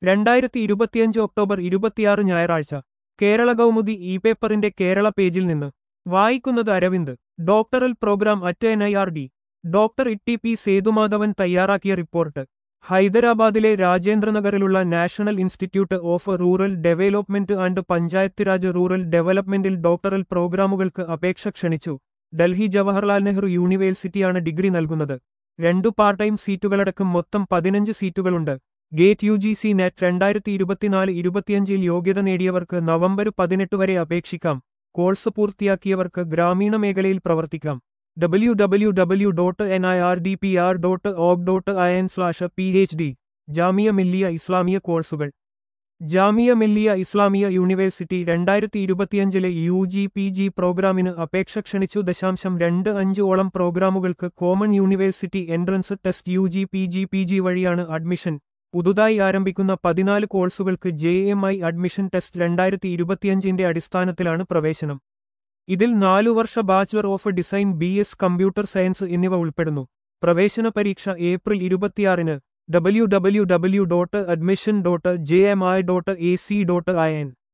രണ്ടായിരത്തി ഇരുപത്തിയഞ്ച് ഒക്ടോബർ ഇരുപത്തിയാറ് ഞായറാഴ്ച കേരള കൗമുദി ഇ പേപ്പറിന്റെ കേരള പേജിൽ നിന്ന് വായിക്കുന്നത് Aravind doctoral programme at N I R D doctor Itty P Sethumadhavan തയ്യാറാക്കിയ റിപ്പോർട്ട് ഹൈദരാബാദിലെ രാജേന്ദ്രനഗറിലുള്ള national institute of rural development and Panchayat Raj rural ഡെവലപ്മെന്റിൽ ഡോക്ടറൽ പ്രോഗ്രാമുകൾക്ക് അപേക്ഷ ക്ഷണിച്ചു ഡൽഹി ജവഹർലാൽ നെഹ്റു യൂണിവേഴ്സിറ്റിയാണ് ഡിഗ്രി നൽകുന്നത് രണ്ടു പാർട്ട് ടൈം സീറ്റുകളടക്കം മൊത്തം പതിനഞ്ച് സീറ്റുകളുണ്ട് GATE U G C NET രണ്ടായിരത്തി ഇരുപത്തിനാല് ഇരുപത്തിയഞ്ചിൽ യോഗ്യത നേടിയവർക്ക് നവംബർ പതിനെട്ട് വരെ അപേക്ഷിക്കാം കോഴ്സ് പൂർത്തിയാക്കിയവർക്ക് ഗ്രാമീണ മേഖലയിൽ പ്രവർത്തിക്കാം W W W dot N I R D P R dot org dot I N slash P H D Jamia Millia Islamia കോഴ്സുകൾ ജാമിയ മില്ലിയ ഇസ്ലാമിയ യൂണിവേഴ്സിറ്റി രണ്ടായിരത്തി ഇരുപത്തിയഞ്ചിലെ യു ജി പി ജി പ്രോഗ്രാമിന് അപേക്ഷ ക്ഷണിച്ചു ദശാംശം രണ്ട് അഞ്ച് ഓളം പ്രോഗ്രാമുകൾക്ക് common university entrance test U G P G P G വഴിയാണ് അഡ്മിഷൻ പുതുതായി ആരംഭിക്കുന്ന പതിനാല് കോഴ്സുകൾക്ക് J M I admission test രണ്ടായിരത്തി ഇരുപത്തിയഞ്ചിന്റെ അടിസ്ഥാനത്തിലാണ് പ്രവേശനം ഇതിൽ നാലു വർഷ bachelor of design B S computer science എന്നിവ ഉൾപ്പെടുന്നു പ്രവേശന പരീക്ഷ ഏപ്രിൽ ഇരുപത്തിയാറിന് W W W dot admission dot J M I dot A C dot I N